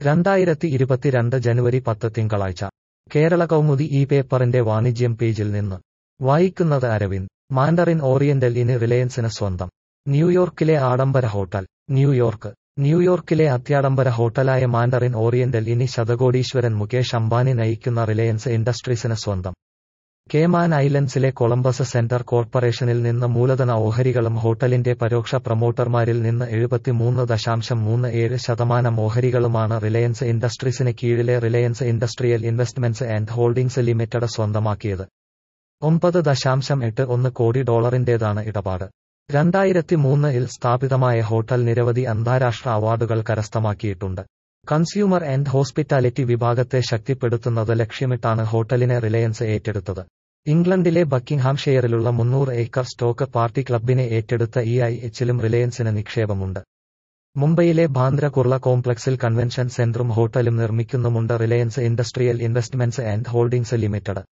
രണ്ടായിരത്തി ഇരുപത്തിരണ്ട് ജനുവരി പത്ത് തിങ്കളാഴ്ച കേരള കൗമുദി ഈ പേപ്പറിന്റെ വാണിജ്യം പേജിൽ നിന്ന് വായിക്കുന്നത് അരവിന്ദ് മാൻഡറിൻ ഓറിയന്റൽ ഇനി റിലയൻസിന് സ്വന്തം ന്യൂയോർക്കിലെ ആഡംബര ഹോട്ടൽ ന്യൂയോർക്ക് ന്യൂയോർക്കിലെ അത്യാഡംബര ഹോട്ടലായ മാൻഡറിൻ ഓറിയന്റൽ ഇനി ശതകോടീശ്വരൻ മുകേഷ് അംബാനി നയിക്കുന്ന റിലയൻസ് ഇൻഡസ്ട്രീസിന് സ്വന്തം കേമാൻ ഐലൻഡ്സിലെ കൊളംബസ് സെന്റർ കോർപ്പറേഷനിൽ നിന്ന് മൂലധന ഓഹരികളും ഹോട്ടലിന്റെ പരോക്ഷ പ്രൊമോട്ടർമാരിൽ നിന്ന് എഴുപത്തിമൂന്ന് ദശാംശം മൂന്ന് ഏഴ് ശതമാനം ഓഹരികളുമാണ് റിലയൻസ് ഇൻഡസ്ട്രീസിന് കീഴിലെ Reliance industrial investments and holdings limited സ്വന്തമാക്കിയത് ഒമ്പത് ദശാംശം എട്ട് ഒന്ന് കോടി ഡോളറിന്റേതാണ് ഇടപാട് രണ്ടായിരത്തി മൂന്നിൽ സ്ഥാപിതമായ ഹോട്ടൽ നിരവധി അന്താരാഷ്ട്ര അവാർഡുകൾ കരസ്ഥമാക്കിയിട്ടുണ്ട് കൺസ്യൂമർ ആൻഡ് ഹോസ്പിറ്റാലിറ്റി വിഭാഗത്തെ ശക്തിപ്പെടുത്തുന്നത് ലക്ഷ്യമിട്ടാണ് ഹോട്ടലിനെ റിലയൻസ് ഏറ്റെടുത്തത് ഇംഗ്ലണ്ടിലെ ബക്കിംഗ്ഹാംഷെയറിലുള്ള മുന്നൂറ് ഏക്കർ സ്റ്റോക്ക് പാർട്ടി ക്ലബിനെ ഏറ്റെടുത്ത ഇ ഐ എച്ചിലും റിലയൻസിന് നിക്ഷേപമുണ്ട് മുംബൈയിലെ ബാന്ദ്ര കുർള കോംപ്ലക്സിൽ കൺവെൻഷൻ സെന്ററും ഹോട്ടലും നിർമ്മിക്കുന്നുമുണ്ട് Reliance industrial investments and holdings limited